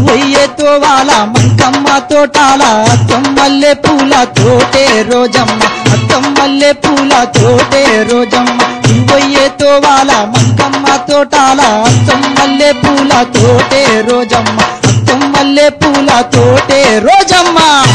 నువ్వయ్యే తోవాల మంకమ్మ తోటాల అత్తం మల్లె పూల తోటే రోజమ్మ అత్తం మల్లె పూల తోటే రోజమ్మ నువ్వయ్యే తోవాల మంకమ్మ తోటాల అత్తం మల్లె పూల తోటే రోజమ్మ అత్తం మల్లె పూల తోటే రోజమ్మ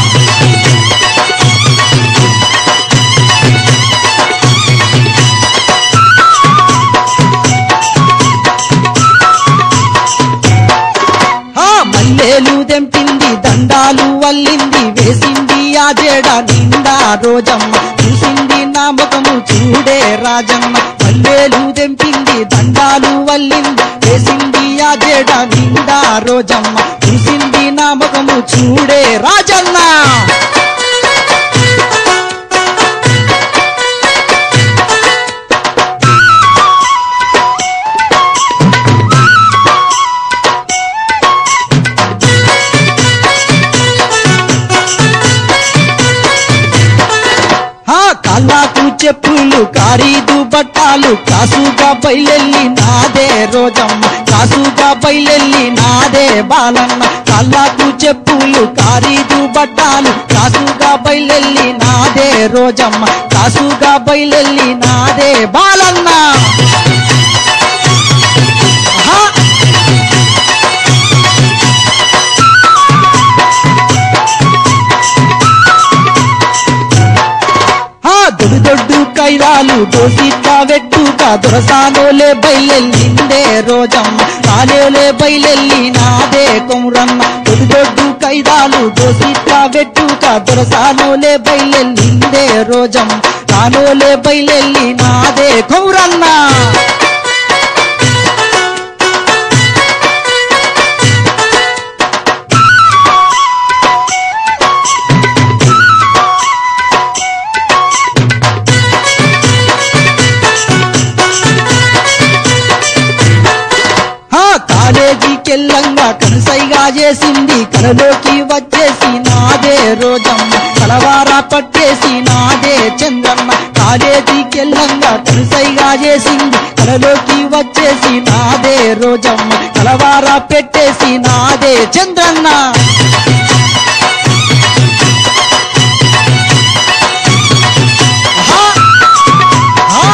ఆ మల్లెలు దెంపింది దండాలు వల్లింది వేసింది ఆ జడ నిండా రోజమ్మ చూసింది నా ముఖము చూడే రాజమ్మ మల్లెలు దెంపింది దండాలు వల్లింది వేసింది ఆ జడ నిండా రోజమ్మ చూసింది నా ముఖము చూడే రాజన్న ఆ కాళ్ళకు చెప్పులు ఖరీదు బట్టాలు కాసుగా బయలెల్లి నాదే రోజమ్మ కాసుగా బయలెల్లి నాదే బాలన్న కాళ్ళకు చెప్పులు ఖరీదు బట్టాలు కాసుగా బయలెల్లి నాదే రోజమ్మ కాసుగా బయలెల్లి నాదే బాలన్న ఆహా! ఆ దొడ్డు దొడ్డు కైలాలు దోసిట్లా వెట్టుగా దొరసానోలే బయలెల్లిందే రోజమ్మ కాలేలే బయలెల్లి నాదే కొమురమ్మ దొడ్డు దొడ్డు కైదాలు దోసిట్లా వెట్టుగా దొరసానోలే బయలెల్లిందే రోజమ్మ కానోలే బయలెల్లి నాదే కొమురన్న ఆ కాలేజీకెళ్ళంగా కనసైగా చేసింది కలలోకి వచ్చేసి నాదే రోజమ్మ కలవారా పట్టేసి నాదే చంద్రమ్మ కాలేజీకెళ్ళంగా కనసైగా చేసింది కలలోకి వచ్చేసి నాదే రోజమ్మ కలవారా పెట్టేసి నాదే చంద్రన్న ఆహా! ఆహా!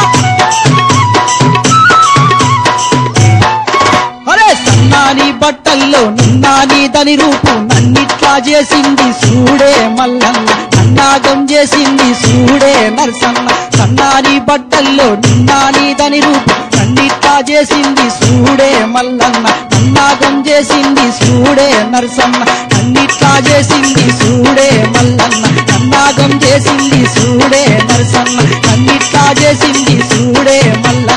అరే సన్నాని బట్టల్లో నున్నాని దని రూపు నన్నిట్లా చేసింది సూడే మల్లన్న నన్నాగం చేసింది సూడే నరసన్న సన్నాని బట్టల్లో నున్నాని దని రూపు నన్నిట్లా చేసింది సూడే మల్లన్న నన్నాగం చేసింది సూడే నరసన్న నన్నిట్లా చేసింది సూడే మల్లన్న నన్నాగం చేసింది సూడే నరసన్న నన్నిట్లా చేసింది సూడే మల్లన్న